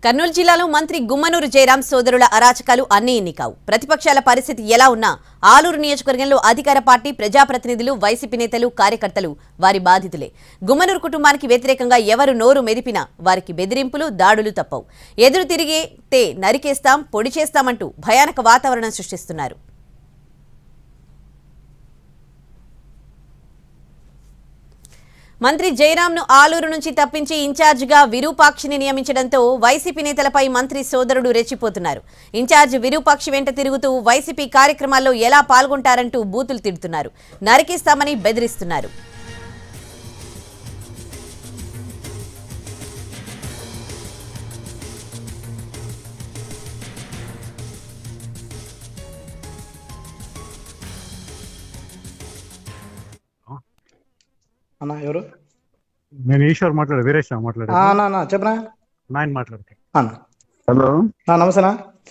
కర్నూలు జిల్లాలో మంత్రి గుమ్మనూరు జయరాం సోదరుల అరాచకాలు అన్నీ ఎన్ని కావు ప్రతిపక్షాల పరిస్థితి ఎలా ఉన్నా ఆలూరు నియోజకవర్గంలో అధికార పార్టీ ప్రజాప్రతినిధులు వైసీపీ నేతలు కార్యకర్తలు వారి బాధితులే గుమ్మనూరు కుటుంబానికి వ్యతిరేకంగా ఎవరు నోరు మెదిపినా వారికి బెదిరింపులు దాడులు తప్పవు ఎదురు తిరిగితే నరికేస్తాం పొడి చేస్తామంటూ భయానక వాతావరణం సృష్టిస్తున్నారు మంత్రి జయరాంను ఆలూరు నుంచి తప్పించి ఇన్ఛార్జిగా విరూపాక్షిని నియమించడంతో వైసీపీ నేతలపై మంత్రి సోదరుడు రెచ్చిపోతున్నారు ఇన్ఛార్జ్ విరూపాక్షి వెంట తిరుగుతూ వైసీపీ కార్యక్రమాల్లో ఎలా పాల్గొంటారంటూ బూతులు తిడుతున్నారు నరికిస్తామని బెదిరిస్తున్నారు అన్న ఎవరు నేను ఈశ్వర్ మాట్లాడు వీరేష్ మాట్లాడు ఆ, అన్న అన్న చెప్పనా నాయన మాట్లాడతా అన్న హలో ఆ, నమస్తేనా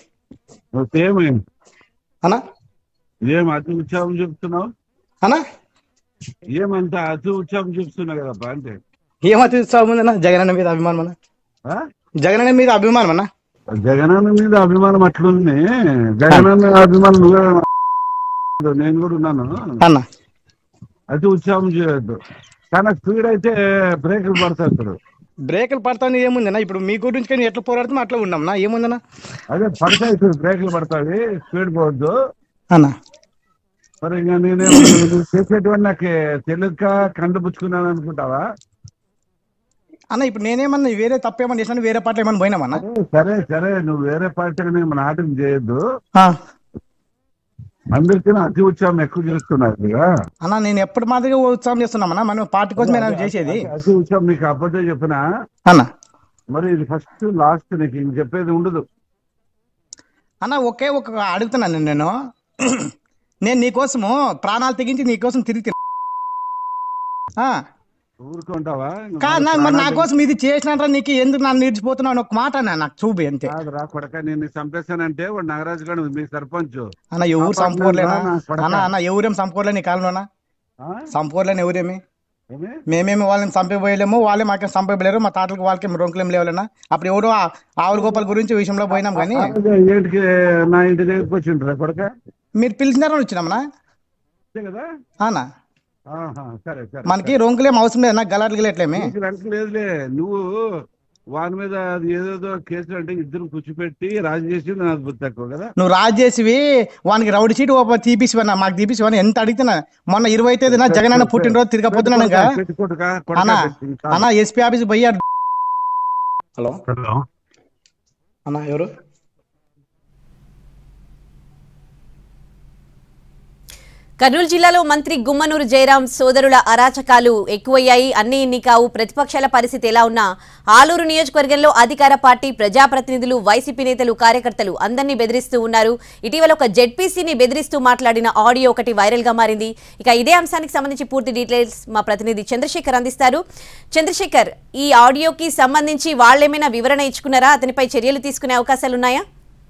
ఏమి అన్న ఏం అతి ఉత్సాహం చెప్తున్నావు అన్న ఏమంత అతి ఉత్సాహం చెప్తున్నావు కదప్పా అంటే ఏం అతి ఉత్సాహం ఉందన్న జగనన్న మీద అభిమానం అన్న ఆ? జగనన్న మీద అభిమానం అన్న జగనన్న మీద అభిమానం అట్లుంది జగనన్న అభిమానం నువ్వే నేను కూడా ఉన్నాను అన్న అతి ఉత్సాహం చేయొద్దు కానీ స్పీడ్ అయితే బ్రేకులు పడతాయి ఇప్పుడు బ్రేకులు పడతాను ఏముందన్న ఇప్పుడు మీ గురించి కానీ ఎట్లా పోరాడుతున్నా అట్లా ఉన్నామన్నా ఏముందన్న అదే పడతాయి ఇప్పుడు బ్రేకులు పడతాయి స్పీడ్ పోవద్దు అన్న మరి ఇంకా నేను చేసేటువంటి నాకు తెలియక కండుపుచ్చుకున్నాను అనుకుంటావా అన్న ఇప్పుడు నేనేమన్నా వేరే తప్పేమన్నా చేసినా వేరే పాటలు ఏమన్నా పోయినామన్నా అదే, సరే సరే నువ్వు వేరే పార్టీ మన ఆటం చేయొద్దు ఆ, అందరికీ అతి ఉత్సాహం ఎక్కువ చేస్తున్నారు ఇక. అన్న నేను ఎప్పుడు మాదిరిగా ఉత్సాహం చేస్తున్నామన్నా మనం పార్టీ కోసమే నాకు చేసేది అతి ఉత్సాహం నీకు అబద్ధం చెప్పినా అన్న మరి ఇది ఫస్ట్ లాస్ట్ నీకు ఇంక చెప్పేది ఉండదు అన్న ఒకే ఒక అడుగుతున్నాను నేను నేను నీకోసము ప్రాణాలు తెగించి నీకోసం తిరిగి తిన్నా. ఆ ఊరుకుంటావా కాదు నా- మరి నా కోసం ఇది చేసినట్రా నీకు ఎందుకు నన్ను నిడిచిపోతున్నావు అని ఒక మాట అన్న నాకు చూపి అంతే కాదు రా కొడక నేను చంపేశానంటే వాడు నాగరాజు గారు మీ సర్పంచ్ అన్న ఎవరు నా సంపూర్లేనా నా కొడకా. అన్న అన్న ఎవరేం సంపూర్లేని ఈ కాలంలోనా ఆ? సంపూర్లేని ఎవరేమి ఏమి? మేమేమి వాళ్ళని చంపేపోయలేము వాళ్ళే మాకేం చంపేయలేరు మా తాతలకు వాళ్ళకి రొంకులేం లేవాలన్నా అప్పుడు ఎవడో ఆ ఆవుల గోపాల్ గురించి విషయంలో పోయినాం కానీ అదే ఏంటికి నా ఇంటి దగ్గరికి వచ్చిండ్రా కొడక మీరు పిలిచినారని వచ్చినామన్నా అంతే కదా అన్న ఆహా, సరే సరే మనకి రొంకులేం అవసరం లేదు నాకు గలాట్లు గిలట్లేమి నీకు వెనక లేదులే నువ్వు వాని మీద అది ఏదేదో కేసులు అంటే ఇద్దరు కూర్చోపెట్టి రాజు చేసింది నాకు బుద్ధి తక్కువ కదా నువ్వు రాజు చేసివి వానికి రౌడీ సీట్ ఓ తీపిసివన్నా మాకు తీపిసివని ఎంత అడిగితేనా మొన్న ఇరవై తేదీన జగనన్న పుట్టినరోజు తిరగపోతున్నాను ఇంకా పెట్టి కొట్టుక, కొడక అన్న పెట్టి. అన్న ఎస్పీ ఆఫీస్ పోయాడు హలో హలో అన్న ఎవరు కర్నూలు జిల్లాలో మంత్రి గుమ్మనూరు జయరాం సోదరుల అరాచకాలు ఎక్కువయ్యాయి అన్ని ఇన్ని కావు ప్రతిపక్షాల పరిస్థితి ఎలా ఉన్నా ఆలూరు నియోజకవర్గంలో అధికార పార్టీ ప్రజాప్రతినిధులు వైసీపీ నేతలు కార్యకర్తలు అందరినీ బెదిరిస్తూ ఉన్నారు ఇటీవల ఒక జెడ్పీసీని బెదిరిస్తూ మాట్లాడిన ఆడియో ఒకటి వైరల్ గా మారింది ఇక ఇదే అంశానికి సంబంధించి పూర్తి డీటెయిల్స్ మా ప్రతినిధి చంద్రశేఖర్ అందిస్తారు చంద్రశేఖర్ ఈ ఆడియోకి సంబంధించి వాళ్ళేమైనా వివరణ ఇచ్చుకున్నారా అతనిపై చర్యలు తీసుకునే అవకాశాలున్నాయా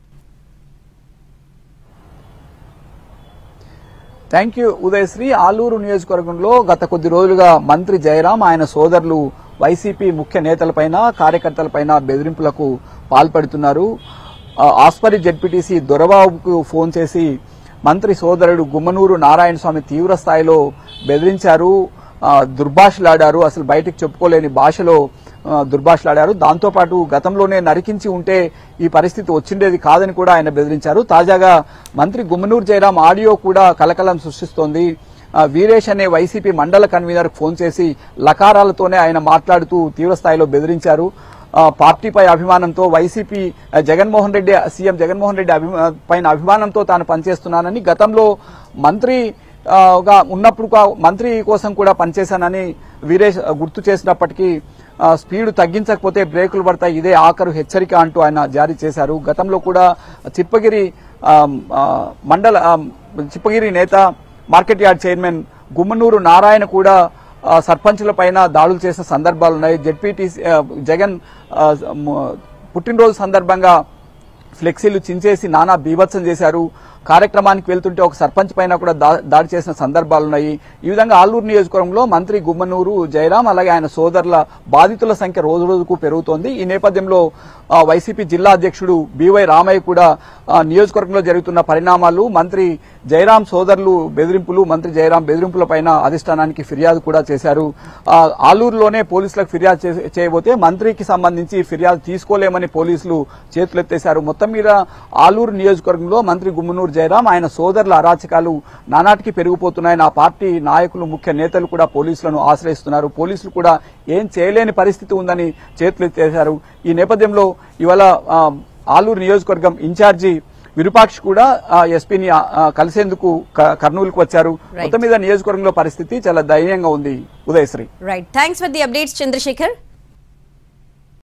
థ్యాంక్ యూ ఉదయశ్రీ ఆలూరు నియోజకవర్గంలో గత కొద్ది రోజులుగా మంత్రి జయరాం ఆయన సోదరులు వైసీపీ ముఖ్య నేతలపైన కార్యకర్తలపైన బెదిరింపులకు పాల్పడుతున్నారు ఆ, ఆస్పరి జడ్పీటీసీ దొరబాబుకు ఫోన్ చేసి మంత్రి సోదరుడు గుమ్మనూరు నారాయణ స్వామి తీవ్ర స్థాయిలో బెదిరించారు ఆ, దుర్భాషలాడారు అసలు బయటకు చెప్పుకోలేని భాషలో ఆ, దుర్భాషలాడారు దాంతోపాటు గతంలోనే నరికించి ఉంటే ఈ పరిస్థితి వచ్చిండేది కాదని కూడా ఆయన బెదిరించారు తాజాగా మంత్రి గుమ్మనూరు జయరాం ఆడియో కూడా కలకలం సృష్టిస్తోంది ఆ, వీరేష్ అనే వైసీపీ మండల కన్వీనర్ ఫోన్ చేసి లకారాలతోనే ఆయన మాట్లాడుతూ తీవ్ర స్థాయిలో బెదిరించారు ఆ, పార్టీపై అభిమానంతో వైసీపీ ఆ, జగన్మోహన్ రెడ్డి సీఎం జగన్మోహన్ రెడ్డి అభిమా- పైన అభిమానంతో తాను పనిచేస్తున్నానని గతంలో మంత్రి ఆ, గా ఉన్నప్పుడు కా- మంత్రి కోసం కూడా పనిచేశానని వీరేష్ గుర్తు చేసినప్పటికీ ఆ, స్పీడ్ తగ్గించకపోతే బ్రేకులు పడతాయి ఇదే ఆఖరు హెచ్చరిక అంటూ ఆయన జారీ చేశారు గతంలో కూడా చిప్పగిరి ఆ, ఆ, మండల ఆ, చిప్పగిరి నేత market yard chairman Gummanur Narayana కూడా ఆ, సర్పంచుల పైన దాడులు చేసిన సందర్భాలు ఉన్నాయి జెడ్పీటీసీ ఆ, జగన్ ఆ, మ- పుట్టినరోజు సందర్భంగా ఫ్లెక్సీలు చించేసి నానా బీభత్సం చేశారు కార్యక్రమానికి వెళ్తుంటే ఒక సర్పంచ్ పైన కూడా దా- దాడి చేసిన సందర్భాలు ఉన్నాయి ఈ విధంగా ఆలూరు నియోజకవర్గంలో మంత్రి గుమ్మనూరు జయరాం అలాగే ఆయన సోదరుల బాధితుల సంఖ్య రోజు రోజుకు పెరుగుతోంది ఈ నేపథ్యంలో ఆ, వైసీపీ జిల్లా అధ్యక్షుడు బివై రామయ్య కూడా ఆ, నియోజకవర్గంలో జరుగుతున్న పరిణామాలు మంత్రి జయరాం సోదరులు బెదిరింపులు మంత్రి జయరాం బెదిరింపుల పైన అధిష్టానానికి ఫిర్యాదు కూడా చేశారు ఆ, ఆలూరులోనే పోలీసులకు ఫిర్యాదు చే- చేయబోతే మంత్రికి సంబంధించి ఫిర్యాదు తీసుకోలేమని పోలీసులు చేతులెత్తేశారు మొత్తం మీద ఆలూరు నియోజకవర్గంలో మంత్రి గుమ్మనూరు జయరాం ఆయన సోదరుల అరాచకాలు నానాటికి పెరిగిపోతున్నాయని ఆ పార్టీ నాయకులు ముఖ్య నేతలు కూడా పోలీసులను ఆశ్రయిస్తున్నారు పోలీసులు కూడా ఏం చేయలేని పరిస్థితి ఉందని చేతులెత్తేశారు ఈ నేపథ్యంలో ఇవాళ ఆ, ఆలూరు నియోజకవర్గం ఇన్ఛార్జి విరూపాక్ష్ కూడా ఆ, ఎస్పీని ఆ, ఆ, కలిసేందుకు క- కర్నూలుకు వచ్చారు మొత్తం మీద నియోజకవర్గంలో పరిస్థితి చాలా దయనీయంగా ఉంది Udayashri right thanks for the updates Chandrasekhar